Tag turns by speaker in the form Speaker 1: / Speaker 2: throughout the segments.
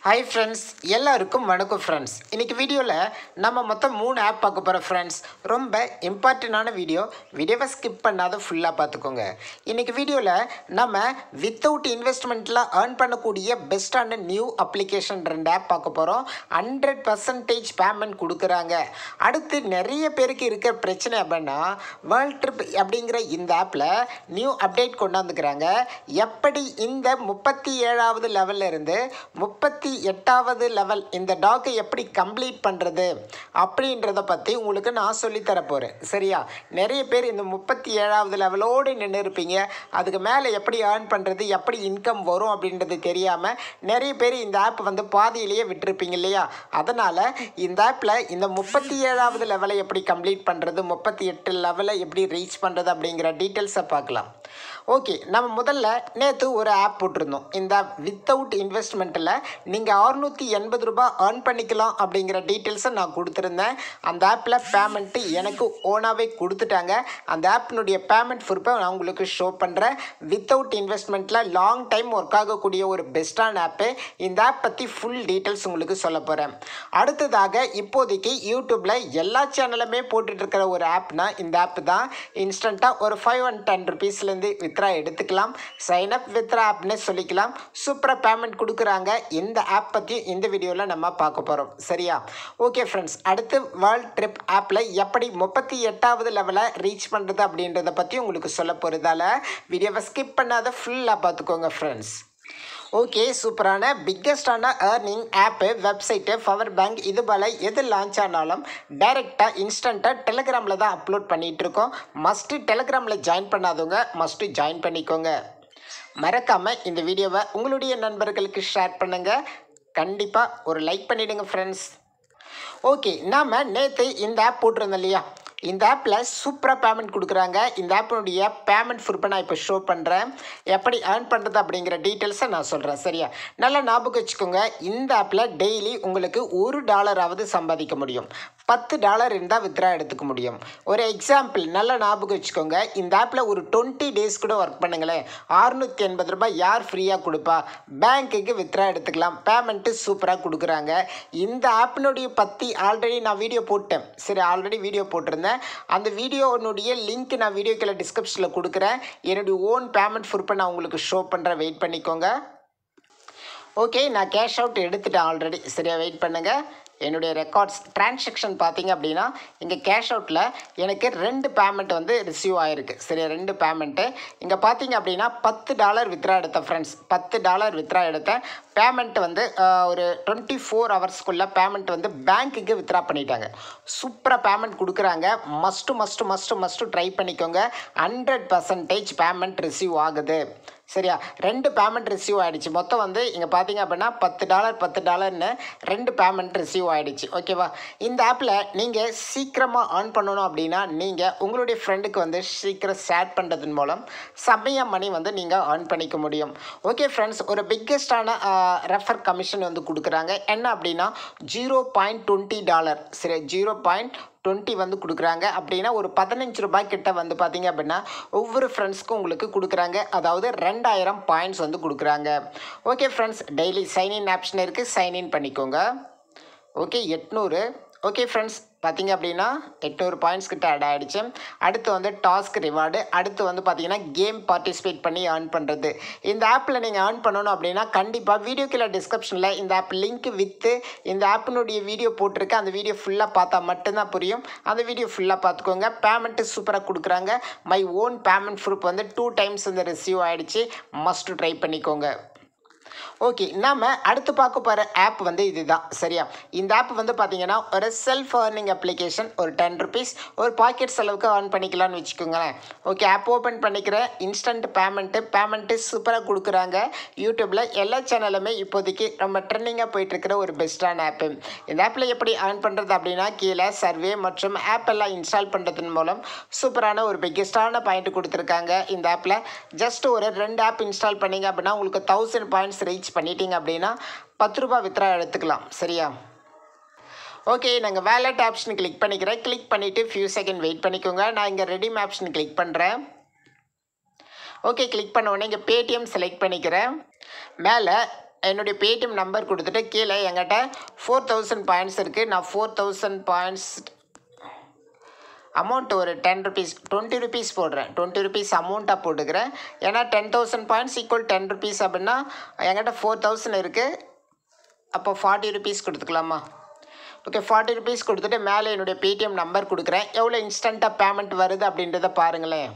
Speaker 1: hi friends எல்லாருக்கும் வணக்கம் friends இன்னைக்கு வீடியோவில் நம்ம மொத்தம் மூணு ஆப் பார்க்க போகிறோம் ஃப்ரெண்ட்ஸ் ரொம்ப இம்பார்ட்டண்டான வீடியோ வீடியோவை ஸ்கிப் பண்ணாத ஃபுல்லாக பார்த்துக்கோங்க இன்னைக்கு வீடியோவில் நம்ம வித்தவுட் இன்வெஸ்ட்மெண்ட்டில் ஏர்ன் பண்ணக்கூடிய பெஸ்ட்டான நியூ அப்ளிகேஷன் ரெண்டு ஆப் பார்க்க போகிறோம் ஹண்ட்ரட் பர்சன்டேஜ் பேமெண்ட் கொடுக்குறாங்க அடுத்து நிறைய பேருக்கு இருக்கிற பிரச்சனை அப்படின்னா வேர்ல்ட் ட்ரிப் அப்படிங்கிற இந்த ஆப்பில் நியூ அப்டேட் கொண்டாந்துக்கிறாங்க எப்படி இந்த முப்பத்தி ஏழாவது லெவல்ல இருந்து முப்பத்தி எட்டாவது லெவல் இந்த டாக்கை எப்படி கம்ப்ளீட் பண்ணுறது அப்படின்றத பற்றி உங்களுக்கு நான் சொல்லித் தர போகிறேன் சரியா நிறைய பேர் இந்த முப்பத்தி ஏழாவது லெவலோடு நின்று இருப்பீங்க அதுக்கு மேலே எப்படி ஏர்ன் பண்ணுறது எப்படி இன்கம் வரும் அப்படின்றது தெரியாமல் நிறைய பேர் இந்த ஆப் வந்து பாதியிலேயே விட்டுருப்பீங்க இல்லையா அதனால் இந்த ஆப்பில் இந்த முப்பத்தி ஏழாவது லெவலை எப்படி கம்ப்ளீட் பண்ணுறது முப்பத்தி எட்டு லெவலை எப்படி ரீச் பண்ணுறது அப்படிங்கிற டீட்டெயில்ஸை பார்க்கலாம் ஓகே நம்ம முதல்ல நேற்று ஒரு ஆப் போட்டிருந்தோம் இந்த வித்தவுட் இன்வெஸ்ட்மெண்ட்டில் நீங்கள் அறுநூற்றி எண்பது ரூபாய் ஏர்ன் பண்ணிக்கலாம் அப்படிங்கிற டீட்டெயில்ஸை நான் கொடுத்துருந்தேன் அந்த ஆப்பில் பேமெண்ட்டு எனக்கு ஓனாகவே கொடுத்துட்டாங்க அந்த ஆப்பினுடைய பேமெண்ட் ப்ரூஃபை நான் உங்களுக்கு ஷோ பண்ணுறேன் வித்தவுட் இன்வெஸ்ட்மெண்ட்டில் லாங் டைம் ஒர்க் ஆகக்கூடிய ஒரு பெஸ்ட்டான ஆப்பு இந்த ஆப் பற்றி ஃபுல் டீட்டெயில்ஸ் உங்களுக்கு சொல்ல போகிறேன் அடுத்ததாக இப்போதைக்கு யூடியூப்பில் எல்லா சேனலுமே போட்டுட்டு இருக்கிற ஒரு ஆப்னா இந்த ஆப் தான் இன்ஸ்டண்ட்டாக ஒரு ஃபைவ் அண்ட் டென் ருபீஸ்லேருந்து வித்ரா எடுத்துக்கலாம் சைன் அப் வித்ரா ஆப்னே சொல்லிக்கலாம் சூப்பராக பேமெண்ட் கொடுக்குறாங்க இந்த ஆப் பற்றி இந்த வீடியோவில் நம்ம பார்க்க போகிறோம் சரியா ஓகே ஃப்ரெண்ட்ஸ் அடுத்து வேர்ல்ட் ட்ரிப் ஆப்பில் எப்படி முப்பத்தி எட்டாவது லெவலை ரீச் பண்ணுறது அப்படின்றத பற்றி உங்களுக்கு சொல்ல போகிறதால வீடியோவை ஸ்கிப் பண்ணாத ஃபுல்லாக பார்த்துக்கோங்க ஃப்ரெண்ட்ஸ் ஓகே சூப்பரான பிக்கஸ்டான earning app website power bank இது போல் எது லான்ச் ஆனாலும் டைரெக்டாக இன்ஸ்டண்ட்டாக டெலிகிராமில் தான் அப்லோட் பண்ணிகிட்டு இருக்கோம் மஸ்ட்டு டெலிகிராமில் ஜாயின் பண்ணாதவங்க மஸ்ட்டு ஜாயின் பண்ணிக்கோங்க மறக்காமல் இந்த வீடியோவை உங்களுடைய நண்பர்களுக்கு ஷேர் பண்ணுங்கள் கண்டிப்பாக ஒரு லைக் பண்ணிவிடுங்க ஃப்ரெண்ட்ஸ் ஓகே நாம் நேற்று இந்த ஆப் போட்டிருந்தோம் இல்லையா இந்த ஆப்பில் சூப்பராக பேமெண்ட் கொடுக்குறாங்க இந்த ஆப்பினுடைய பேமெண்ட் ப்ரூஃபை நான் இப்போ ஷோ பண்ணுறேன் எப்படி ஏர்ன் பண்ணுறது அப்படிங்கிற டீட்டெயில்ஸை நான் சொல்கிறேன் சரியா நல்லா ஞாபகம் வச்சுக்கோங்க இந்த ஆப்பில் டெய்லி உங்களுக்கு ஒரு டாலராவது சம்பாதிக்க முடியும் பத்து டாலர் இருந்தால் வித்ரா எடுத்துக்க முடியும் ஒரு எக்ஸாம்பிள் நல்லா ஞாபகம் வச்சுக்கோங்க இந்த ஆப்பில் ஒரு டுவெண்ட்டி டேஸ் கூட ஒர்க் பண்ணுங்களேன் அறுநூற்றி எண்பது ரூபாய் யார் ஃப்ரீயாக கொடுப்பா பேங்க்குக்கு வித்ரா எடுத்துக்கலாம் பேமெண்ட்டு சூப்பராக கொடுக்குறாங்க இந்த ஆப்பினுடைய பற்றி ஆல்ரெடி நான் வீடியோ போட்டேன் சரி ஆல்ரெடி வீடியோ போட்டிருந்தேன் அந்த வீடியோனுடைய லிங்க் நான் வீடியோ கீழே டிஸ்கிரிப்ஷனில் கொடுக்குறேன் என்னுடைய ஓன் பேமெண்ட் ப்ரூஃபை நான் உங்களுக்கு ஷோ பண்ணுறேன் வெயிட் பண்ணிக்கோங்க ஓகே நான் கேஷ் அவுட் எடுத்துட்டேன் ஆல்ரெடி சரியா வெயிட் பண்ணுங்கள் என்னுடைய ரெக்கார்ட்ஸ் டிரான்சாக்ஷன் பார்த்தீங்க அப்படின்னா இங்கே கேஷ் அவுட்டில் எனக்கு ரெண்டு பேமெண்ட் வந்து ரிசீவ் ஆகிருக்கு சரியா ரெண்டு பேமெண்ட்டு இங்கே பார்த்தீங்க அப்படின்னா பத்து டாலர் வித்ரா எடுத்தேன் ஃப்ரெண்ட்ஸ் பத்து டாலர் வித்ரா எடுத்தேன் பேமெண்ட் வந்து ஆஹ், ஒரு டுவெண்ட்டி ஃபோர் ஹவர்ஸ்க்குள்ளே பேமெண்ட் வந்து பேங்க்குக்கு வித்ரா பண்ணிட்டாங்க சூப்பராக பேமெண்ட் கொடுக்குறாங்க must must must must try பண்ணிக்கோங்க ஹண்ட்ரட் பர்சன்டேஜ் பேமெண்ட் ரிசீவ் ஆகுது சரியா ரெண்டு பேமெண்ட் ரிசீவ் ஆகிடுச்சு மொத்தம் வந்து இங்கே பார்த்தீங்க அப்படின்னா பத்து டாலர் பத்து டாலர்னு ரெண்டு பேமெண்ட் ரிசீவ் ஆகிடுச்சு ஓகேவா இந்த ஆப்பில் நீங்கள் சீக்கிரமாக ஆன் பண்ணணும் அப்படின்னா நீங்கள் உங்களுடைய ஃப்ரெண்டுக்கு வந்து சீக்கிரம் ஷேர் பண்ணுறதன் மூலம் செம்மையாக மணி வந்து நீங்கள் ஆன் பண்ணிக்க முடியும் ஓகே ஃப்ரெண்ட்ஸ் ஒரு பிக்கெஸ்டான ரெஃபர் கமிஷன் வந்து கொடுக்குறாங்க என்ன அப்படின்னா ஜீரோ பாயிண்ட் டுவெண்ட்டி டாலர் சரி ஜீரோ பாயிண்ட் டுவெண்ட்டி வந்து கொடுக்குறாங்க அப்படின்னா ஒரு பதினஞ்சு ரூபாய் கிட்ட வந்து பார்த்தீங்க அப்படின்னா ஒவ்வொரு ஃப்ரெண்ட்ஸ்க்கும் உங்களுக்கு கொடுக்குறாங்க அதாவது ரெண்டாயிரம் பாயிண்ட்ஸ் வந்து கொடுக்குறாங்க okay friends daily sign in option இருக்குது சைன்இன் பண்ணிக்கோங்க ஓகே எட்நூறு ஓகே ஃப்ரெண்ட்ஸ் பார்த்தீங்க அப்படின்னா எட்நூறு பாயிண்ட்ஸ் கிட்ட ஆட் ஆகிடுச்சு அடுத்து வந்து டாஸ்க் ரிவார்டு அடுத்து வந்து பார்த்தீங்கன்னா கேம் பார்ட்டிசிபேட் பண்ணி ஏர்ன் பண்ணுறது இந்த ஆப்பில் நீங்கள் ஏர்ன் பண்ணணும் அப்படின்னா கண்டிப்பாக வீடியோ கீழே டிஸ்கிரிப்ஷனில் இந்த ஆப் லிங்க் வித்து இந்த ஆப்பினுடைய வீடியோ போட்டிருக்கு அந்த வீடியோ ஃபுல்லாக பார்த்தா மட்டும்தான் புரியும் அந்த வீடியோ ஃபுல்லாக பார்த்துக்கோங்க பேமெண்ட்டு சூப்பராக கொடுக்குறாங்க மை ஓன் பேமெண்ட் ப்ரூஃப் வந்து டூ டைம்ஸ் வந்து ரிசீவ் ஆகிடுச்சு மஸ்ட் ட்ரை பண்ணிக்கோங்க ஓகே நாம அடுத்து பார்க்க போகிற ஆப் வந்து இதுதான் சரியா இந்த ஆப் வந்து பார்த்தீங்கன்னா ஒரு செல்ஃப் ஏர்னிங் அப்ளிகேஷன் ஒரு டென் ருபீஸ் ஒரு பாக்கெட் செலவுக்கு ஏர்ன் பண்ணிக்கலாம்னு வச்சுக்கோங்களேன் ஓகே ஆப் ஓப்பன் பண்ணிக்கிறேன் இன்ஸ்டன்ட் பேமெண்ட்டு பேமெண்ட்டு சூப்பராக கொடுக்குறாங்க யூடியூப்பில் எல்லா சேனலுமே இப்போதைக்கு ரொம்ப ட்ரெண்டிங்காக போயிட்டுருக்கிற ஒரு பெஸ்ட்டான ஆப்பு இந்த ஆப்பில் எப்படி ஏர்ன் பண்ணுறது அப்படின்னா கீழே சர்வே மற்றும் ஆப் எல்லாம் இன்ஸ்டால் பண்ணுறதன் மூலம் சூப்பரான ஒரு பிக்கெஸ்டான பாயிண்ட் கொடுத்துருக்காங்க இந்த ஆப்பில் ஜஸ்ட் ஒரு ரெண்டு ஆப் இன்ஸ்டால் பண்ணீங்க அப்படின்னா உங்களுக்கு தௌசண்ட் பாயிண்ட்ஸ் ரீச் பண்ணிட்டீங்க அப்படின்னா பத்து ரூபாய் வித்ரா எடுத்துக்கலாம் சரியா ஓகே நாங்கள் வேலட் ஆப்ஷன் கிளிக் பண்ணிக்கிறேன் கிளிக் பண்ணிவிட்டு ஃபியூ செகண்ட் வெயிட் பண்ணிக்கோங்க நான் இங்கே ரெடீம் ஆப்ஷன் கிளிக் பண்ணுறேன் ஓகே கிளிக் பண்ண உடனே இங்கே பேடிஎம் செலக்ட் பண்ணிக்கிறேன் மேலே என்னுடைய பேடிஎம் நம்பர் கொடுத்துட்டு கீழே என்கிட்ட ஃபோர் தௌசண்ட் பாயிண்ட்ஸ் இருக்குது நான் ஃபோர் தௌசண்ட் பாயிண்ட்ஸ் அமௌண்ட் ஒரு டென் ருபீஸ் டுவெண்ட்டி ருபீஸ் போடுறேன் டுவெண்ட்டி ருபீஸ் அமௌண்ட்டாக போட்டுக்கிறேன் ஏன்னா ten thousand points equal ten rupees அப்படின்னா என்கிட்ட ஃபோர் தௌசண்ட் இருக்குது அப்போ ஃபார்ட்டி ருபீஸ் கொடுத்துக்கலாமா ஓகே ஃபார்ட்டி ருபீஸ் கொடுத்துட்டு மேலே என்னுடைய பேடிஎம் நம்பர் கொடுக்குறேன் எவ்வளோ இன்ஸ்டண்ட்டாக பேமெண்ட் வருது அப்படின்றத பாருங்களேன்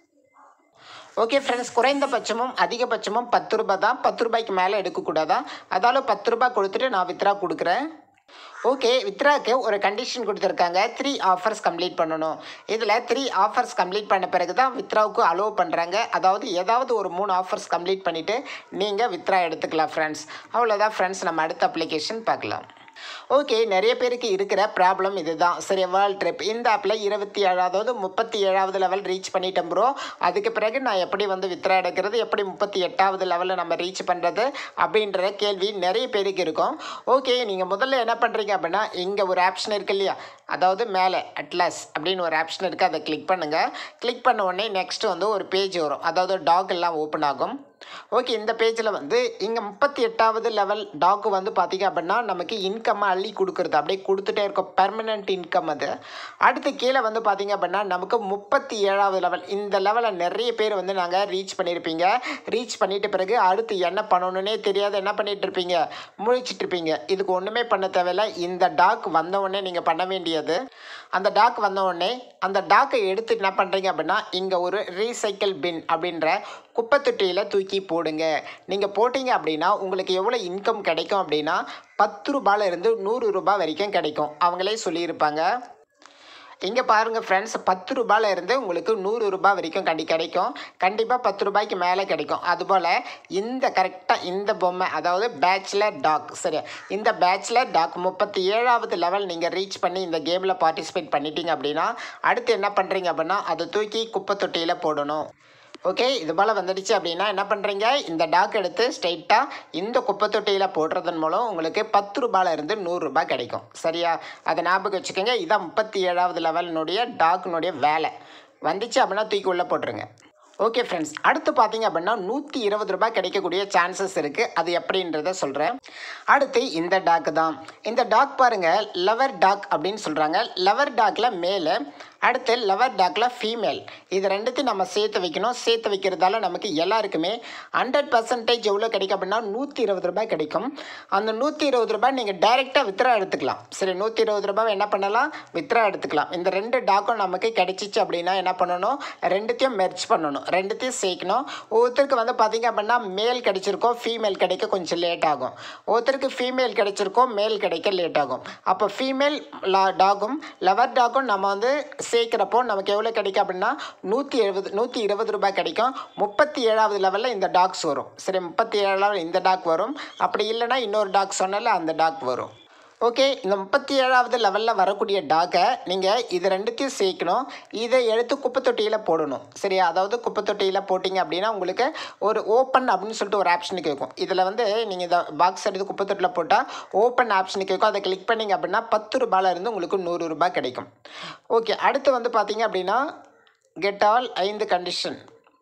Speaker 1: ஓகே ஃப்ரெண்ட்ஸ் குறைந்தபட்சமும் அதிகபட்சமும் பத்து ரூபாய் தான் பத்து ரூபாய்க்கு மேலே எடுக்கக்கூடாதா அதால பத்து ரூபாய் கொடுத்துட்டு நான் வித்ரா கொடுக்குறேன் ஓகே வித்ராக்கு ஒரு கண்டிஷன் கொடுத்துருக்காங்க த்ரீ ஆஃபர்ஸ் கம்ப்ளீட் பண்ணணும் இதில் த்ரீ ஆஃபர்ஸ் கம்ப்ளீட் பண்ண பிறகு தான் வித்ராவுக்கு அலோவ் பண்ணுறாங்க அதாவது ஏதாவது ஒரு மூணு ஆஃபர்ஸ் கம்ப்ளீட் பண்ணிவிட்டு நீங்கள் வித்ரா எடுத்துக்கலாம் ஃப்ரெண்ட்ஸ் அவ்வளோதான் ஃப்ரெண்ட்ஸ் நம்ம அடுத்த அப்ளிகேஷன் பார்க்கலாம் ஓகே நிறைய பேருக்கு இருக்கிற ப்ராப்ளம் இதுதான் சரி வேர்ல்ட் ட்ரிப் இந்த ஆப்பில் இருபத்தி ஏழாவது முப்பத்தி ஏழாவது லெவல் ரீச் பண்ணிட்டேன் ப்ரோ அதுக்கு பிறகு நான் எப்படி வந்து வித்ரா எடுக்கிறது எப்படி முப்பத்தி எட்டாவது லெவலில் நம்ம ரீச் பண்ணுறது அப்படின்ற கேள்வி நிறைய பேருக்கு இருக்கும் ஓகே நீங்கள் முதல்ல என்ன பண்ணுறீங்க அப்படின்னா இங்கே ஒரு ஆப்ஷன் இருக்கு இல்லையா அதாவது மேலே அட்லாஸ் அப்படின்னு ஒரு ஆப்ஷன் இருக்குது அதை கிளிக் பண்ணுங்கள் கிளிக் பண்ண உடனே நெக்ஸ்ட் வந்து ஒரு பேஜ் வரும் அதாவது டாக் எல்லாம் ஓப்பன் ஆகும் ஓகே இந்த பேஜில் வந்து இங்கே முப்பத்தி எட்டாவது லெவல் டாக்கு வந்து பார்த்திங்க அப்படின்னா நமக்கு இன்கம்மை அள்ளி கொடுக்குறது அப்படியே கொடுத்துட்டே இருக்கும் பெர்மனெண்ட் இன்கம் அது அடுத்து கீழே வந்து பார்த்திங்க அப்படின்னா நமக்கு முப்பத்தி ஏழாவது லெவல் இந்த லெவலில் நிறைய பேர் வந்து நாங்கள் ரீச் பண்ணியிருப்பீங்க ரீச் பண்ணிட்ட பிறகு அடுத்து என்ன பண்ணணுன்னே தெரியாது என்ன பண்ணிட்டு இருப்பீங்க முழிச்சிட்டு இருப்பீங்க இதுக்கு ஒன்றுமே பண்ண தேவையில்ல இந்த டாக் வந்த உடனே நீங்கள் பண்ண வேண்டியது அந்த டாக் வந்த உடனே அந்த டாக்கை எடுத்து என்ன பண்ணுறீங்க அப்படின்னா இங்கே ஒரு ரீசைக்கிள் பின் அப்படின்ற குப்பை தொட்டியில் தூக்கி போடுங்க நீங்கள் போட்டீங்க அப்படின்னா உங்களுக்கு எவ்வளோ இன்கம் கிடைக்கும் அப்படின்னா பத்து ரூபாயில இருந்து நூறு ரூபாய் வரைக்கும் கிடைக்கும் அவங்களே சொல்லியிருப்பாங்க இங்கே பாருங்கள் ஃப்ரெண்ட்ஸ் பத்து ரூபாயில இருந்து உங்களுக்கு நூறு ரூபாய் வரைக்கும் கண்டி கிடைக்கும் கண்டிப்பாக பத்து ரூபாய்க்கு மேலே கிடைக்கும் அதுபோல் இந்த கரெக்டாக இந்த பொம்மை அதாவது பேச்சுலர் டாக் சரி இந்த பேச்சுலர் டாக் முப்பத்தி ஏழாவது லெவல் நீங்கள் ரீச் பண்ணி இந்த கேமில் பார்ட்டிசிபேட் பண்ணிட்டீங்க அப்படின்னா அடுத்து என்ன பண்ணுறீங்க அப்படின்னா அதை தூக்கி குப்பை தொட்டியில் போடணும் ஓகே இது போல் வந்துடுச்சு அப்படின்னா என்ன பண்ணுறீங்க இந்த டாக் எடுத்து ஸ்ட்ரைட்டாக இந்த குப்பை தொட்டியில் போடுறதன் மூலம் உங்களுக்கு பத்து ரூபாயில இருந்து நூறுரூபா கிடைக்கும் சரியா அதை ஞாபகம் வச்சுக்கோங்க இதான் முப்பத்தி ஏழாவது லெவலினுடைய டாக்னுடைய வேலை வந்துச்சு அப்படின்னா தூக்கி உள்ளே போட்டுருங்க ஓகே ஃப்ரெண்ட்ஸ் அடுத்து பார்த்தீங்க அப்படின்னா நூற்றி இருபது ரூபாய் கிடைக்கக்கூடிய சான்சஸ் இருக்குது அது எப்படின்றத சொல்கிறேன் அடுத்து இந்த டாக் தான் இந்த டாக் பாருங்கள் லவர் டாக் அப்படின்னு சொல்கிறாங்க லவர் டாக்கில் மேலே அடுத்து லவர் டாக்கில் ஃபீமேல் இது ரெண்டுத்தையும் நம்ம சேர்த்து வைக்கணும் சேர்த்து வைக்கிறதால நமக்கு எல்லாருக்குமே ஹண்ட்ரட் பர்சன்டேஜ் எவ்வளோ கிடைக்கும் அப்படின்னா நூற்றி இருபது ரூபாய் கிடைக்கும் அந்த நூற்றி இருபது ரூபாய் நீங்கள் டைரெக்டாக வித்ரா எடுத்துக்கலாம் சரி நூற்றி இருபது ரூபாய் என்ன பண்ணலாம் வித்ரா எடுத்துக்கலாம் இந்த ரெண்டு டாக்கும் நமக்கு கிடைச்சிச்சு அப்படின்னா என்ன பண்ணணும் ரெண்டுத்தையும் மெர்ச் பண்ணணும் ரெண்டுத்தையும் சேர்க்கணும் ஒவ்வொருத்தருக்கு வந்து பார்த்தீங்க அப்படின்னா மேல் கிடைச்சிருக்கோம் ஃபீமேல் கிடைக்க கொஞ்சம் லேட் ஆகும் ஒருத்தருக்கு ஃபீமேல் கிடைச்சிருக்கோம் மேல் கிடைக்க லேட் ஆகும் அப்போ ஃபீமேல் டாகும் லவர் டாகும் நம்ம வந்து சேர்க்குறப்போ நமக்கு எவ்வளோ கிடைக்கும் அப்படின்னா நூற்றி எழுபது நூற்றி இருபது ரூபாய் கிடைக்கும் முப்பத்தி ஏழாவது லெவலில் இந்த டாக்ஸ் வரும் சரி முப்பத்தி ஏழாவது இந்த டாக் வரும் அப்படி இல்லைன்னா இன்னொரு டாக் சொன்னால அந்த டாக் வரும் ஓகே இந்த முப்பத்தி ஏழாவது லெவலில் வரக்கூடிய டாக்கை நீங்கள் இது ரெண்டுத்தையும் சேர்க்கணும் இதை எடுத்து குப்பை தொட்டியில் போடணும் சரியா அதாவது குப்பை தொட்டியில் போட்டிங்க அப்படின்னா உங்களுக்கு ஒரு ஓப்பன் அப்படின்னு சொல்லிட்டு ஒரு ஆப்ஷன் கேட்கும் இதில் வந்து நீங்கள் இந்த பாக்ஸ் எடுத்து குப்பை தொட்டியில் போட்டால் ஓப்பன் ஆப்ஷன் கேட்கும் அதை கிளிக் பண்ணிங்க அப்படின்னா பத்து ரூபாயில இருந்து உங்களுக்கு நூறு ரூபாய் கிடைக்கும் ஓகே அடுத்து வந்து பார்த்தீங்க அப்படின்னா கெட் ஆல் ஐந்து கண்டிஷன்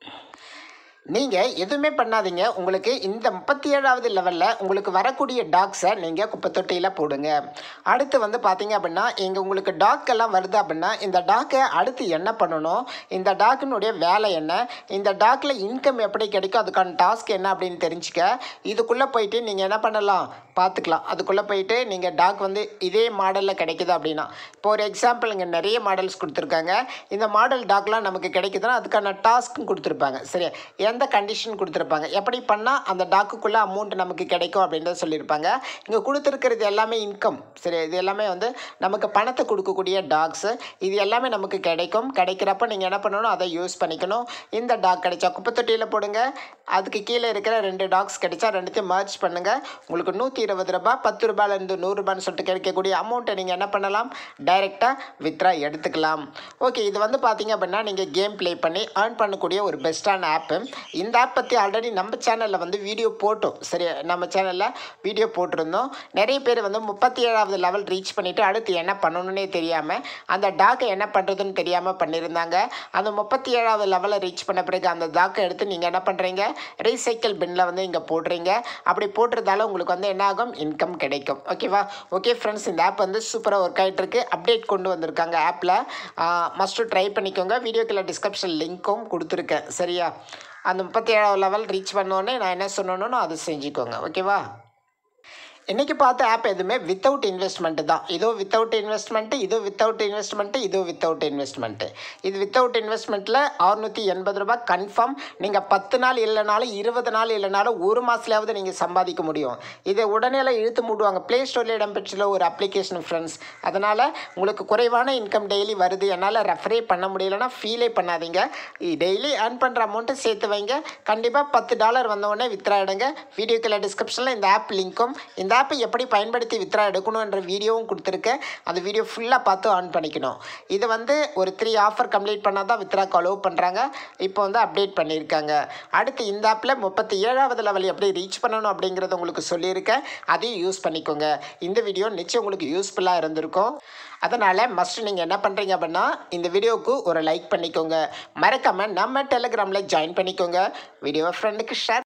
Speaker 1: நீங்கள் எதுவுமே பண்ணாதீங்க உங்களுக்கு இந்த முப்பத்தி ஏழாவது லெவலில் உங்களுக்கு வரக்கூடிய டாக்ஸை நீங்கள் குப்பை தொட்டியில் போடுங்க அடுத்து வந்து பார்த்தீங்க அப்படின்னா இங்கே உங்களுக்கு டாக் எல்லாம் வருது அப்படின்னா இந்த டாக்கை அடுத்து என்ன பண்ணணும் இந்த டாக்கினுடைய வேலை என்ன இந்த டாக்கில் இன்கம் எப்படி கிடைக்கும் அதுக்கான டாஸ்க் என்ன அப்படின்னு தெரிஞ்சுக்க இதுக்குள்ளே போயிட்டு நீங்கள் என்ன பண்ணலாம் பார்த்துக்கலாம் அதுக்குள்ளே போயிட்டு நீங்கள் டாக் வந்து இதே மாடலில் கிடைக்குது அப்படின்னா இப்போ ஒரு எக்ஸாம்பிள் இங்கே நிறைய மாடல்ஸ் கொடுத்துருக்காங்க இந்த மாடல் டாக்லாம் நமக்கு கிடைக்குதுன்னா அதுக்கான டாஸ்க்கும் கொடுத்துருப்பாங்க சரி எந்த கண்டிஷன் கொடுத்துருப்பாங்க எப்படி பண்ணால் அந்த டாக்குக்குள்ளே அமௌண்ட் நமக்கு கிடைக்கும் அப்படின்றத சொல்லியிருப்பாங்க இங்கே கொடுத்துருக்கிறது எல்லாமே இன்கம் சரி இது எல்லாமே வந்து நமக்கு பணத்தை கொடுக்கக்கூடிய டாக்ஸு இது எல்லாமே நமக்கு கிடைக்கும் கிடைக்கிறப்ப நீங்கள் என்ன பண்ணணும் அதை யூஸ் பண்ணிக்கணும் இந்த டாக் கிடைச்சா குப்பை தொட்டியில் போடுங்க அதுக்கு கீழே இருக்கிற ரெண்டு டாக்ஸ் கிடைச்சா ரெண்டுத்தையும் மர்ச் பண்ணுங்கள் உங்களுக்கு நூற்றி இருபது ரூபாய் பத்து ரூபாயிலேருந்து நூறுரூபான்னு சொல்லிட்டு கிடைக்கக்கூடிய அமௌண்ட்டை நீங்கள் என்ன பண்ணலாம் டைரெக்டாக வித்ரா எடுத்துக்கலாம் ஓகே இது வந்து பார்த்தீங்க அப்படின்னா நீங்கள் கேம் ப்ளே பண்ணி ஏர்ன் பண்ணக்கூடிய ஒரு பெஸ்ட்டான ஆப்பு இந்த ஆப் பற்றி ஆல்ரெடி நம்ம சேனலில் வந்து வீடியோ போட்டோம் சரி நம்ம சேனலில் வீடியோ போட்டிருந்தோம் நிறைய பேர் வந்து முப்பத்தி ஏழாவது லெவல் ரீச் பண்ணிவிட்டு அடுத்து என்ன பண்ணணுன்னே தெரியாமல் அந்த டாக்கை என்ன பண்ணுறதுன்னு தெரியாமல் பண்ணியிருந்தாங்க அந்த முப்பத்தி ஏழாவது லெவலை ரீச் பண்ண பிறகு அந்த டாக்கை எடுத்து நீங்கள் என்ன பண்ணுறீங்க ரீசைக்கிள் பின்னில் வந்து இங்கே போடுறீங்க அப்படி போட்டுறதால உங்களுக்கு வந்து என்ன ஆகும் இன்கம் கிடைக்கும் ஓகேவா ஓகே ஃப்ரெண்ட்ஸ் இந்த ஆப் வந்து சூப்பராக ஒர்க் ஆகிட்டு இருக்கு அப்டேட் கொண்டு வந்திருக்காங்க ஆப்பில் மஸ்ட்டு ட்ரை பண்ணிக்கோங்க வீடியோக்குள்ள டிஸ்கிரிப்ஷன் லிங்க்கும் கொடுத்துருக்கேன் சரியா அந்த முப்பத்தி ஏழாவது லெவல் ரீச் பண்ணோடனே நான் என்ன சொன்னோன்னு அதை செஞ்சுக்கோங்க ஓகேவா இன்றைக்கி பார்த்த ஆப் எதுவுமே வித்தவுட் இன்வெஸ்ட்மெண்ட்டு தான் இதோ வித்தவுட் இன்வெஸ்ட்மெண்ட்டு இதோ வித்தவுட் இன்வெஸ்ட்மெண்ட்டு இதோ வித்தவுட் இன்வெஸ்ட்மெண்ட்டு இது வித்தவுட் இன்வெஸ்ட்மெண்ட்டில் அறுநூற்றி எண்பது ரூபாய் கன்ஃபார்ம் நீங்கள் பத்து நாள் இல்லைனாலும் இருபது நாள் இல்லைனாலும் ஒரு மாதத்துலையாவது நீங்கள் சம்பாதிக்க முடியும் இதை உடனேலாம் இழுத்து மூடுவாங்க ப்ளே ஸ்டோரில் இடம்பெற்றுள்ள ஒரு அப்ளிகேஷன் ஃப்ரெண்ட்ஸ் அதனால் உங்களுக்கு குறைவான இன்கம் டெய்லி வருது என்னால் ரெஃபரே பண்ண முடியலன்னா ஃபீலே பண்ணாதீங்க டெய்லி ஏர்ன் பண்ணுற அமௌண்ட்டை சேர்த்து வைங்க கண்டிப்பாக பத்து டாலர் வந்தவுடனே வித்ரா எடுங்க வீடியோக்குள்ள டிஸ்கிரிப்ஷனில் இந்த ஆப் லிங்க்கும் இந்த ஆப்பை எப்படி பயன்படுத்தி வித்ரா எடுக்கணுன்ற வீடியோவும் கொடுத்துருக்கேன் அந்த வீடியோ ஃபுல்லாக பார்த்து ஆன் பண்ணிக்கணும் இது வந்து ஒரு த்ரீ ஆஃபர் கம்ப்ளீட் பண்ணால் தான் வித்ராக்கு அலோவ் பண்ணுறாங்க இப்போ வந்து அப்டேட் பண்ணியிருக்காங்க அடுத்து இந்த ஆப்பில் முப்பத்தி ஏழாவது லெவல் எப்படி ரீச் பண்ணணும் அப்படிங்கிறத உங்களுக்கு சொல்லியிருக்கேன் அதையும் யூஸ் பண்ணிக்கோங்க இந்த வீடியோ நிச்சயம் உங்களுக்கு யூஸ்ஃபுல்லாக இருந்திருக்கும் அதனால் மஸ்ட் நீங்கள் என்ன பண்ணுறீங்க அப்படின்னா இந்த வீடியோவுக்கு ஒரு லைக் பண்ணிக்கோங்க மறக்காமல் நம்ம டெலிகிராமில் ஜாயின் பண்ணிக்கோங்க வீடியோவை ஃப்ரெண்டுக்கு ஷேர்